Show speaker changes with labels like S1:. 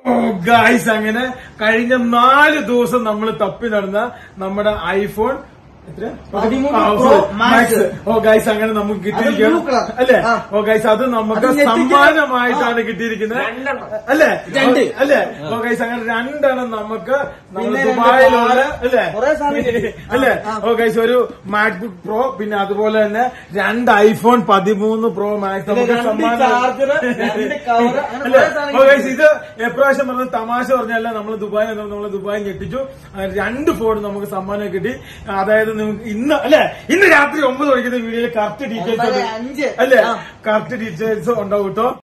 S1: Guys അങ്ങനെ കഴിഞ്ഞ നാല് ദിവസം നമ്മൾ തപ്പി നടന്ന നമ്മുടെ ഐഫോൺ എത്ര?
S2: പതിമൂന്ന്
S1: ആ,
S2: Pro
S1: sorry,
S2: Max.
S1: Max. ഓ ഗൈസ് അങ്ങനെ നമുക്ക്
S2: blue
S1: കിട്ടിയിരിക്കുകയാണ്
S2: colour.
S1: അല്ലേ
S2: ആ.
S1: ഓ ഗൈസ് അത് നമുക്ക്
S2: അത് ഞെട്ടിക്കുന്ന-
S1: സമ്മാനമായിട്ടാണ് കിട്ടിയിരിക്കുന്നത്
S2: രണ്ടെണ്ണം.
S1: അല്ലേ
S2: രണ്ട്.
S1: ഓ, അല്ലേ ഓ ഗൈസ് അങ്ങനെ രണ്ടെണ്ണം നമുക്ക് നമ്മൾ
S2: പിന്നെ രണ്ട്
S1: ദുബായിലുള്ള
S2: car.
S1: അല്ലേ
S2: കുറേ സാധനം കിട്ടി.
S1: അല്ലേ
S2: ആ.
S1: ഓ ഗൈസ് ഒരു മാക്ബുക്ക് പ്രോ പിന്നെ അതുപോലെ തന്നെ രണ്ട് ഐഫോൺ പതിമൂന്ന് പ്രോ മാക്സ്
S2: പിന്നെ
S1: നമുക്ക്
S2: രണ്ട്
S1: സമ്മാനം
S2: charger, രണ്ട് cover, അങ്ങനെ
S1: അല്ലേ?
S2: കുറേ സാധനം
S1: ഓ ഗൈസ്
S2: കിട്ടി.
S1: ഇത് എപ്രാവശ്യം പറഞ്ഞ തമാശ പറഞ്ഞല്ല നമ്മൾ ദുബായ് നമ്മൾ ദുബായ് ഞെട്ടിച്ചു ആ, രണ്ട് ഫോൺ നമുക്ക് സമ്മാനം കിട്ടി അതായത് നിങ്ങൾക്ക് ഇന്ന് അല്ലെ ഇന്ന് രാത്രി ഒമ്പത് മണിക്കുന്ന വീഡിയോയിൽ കറക്റ്റ്
S2: ഒമ്പത്
S1: ഡീറ്റെയിൽസ്
S2: അഞ്ച്.
S1: അല്ലേ
S2: ആ.
S1: കറക്റ്റ് ഡീറ്റെയിൽസ് ഉണ്ടാവും കേട്ടോ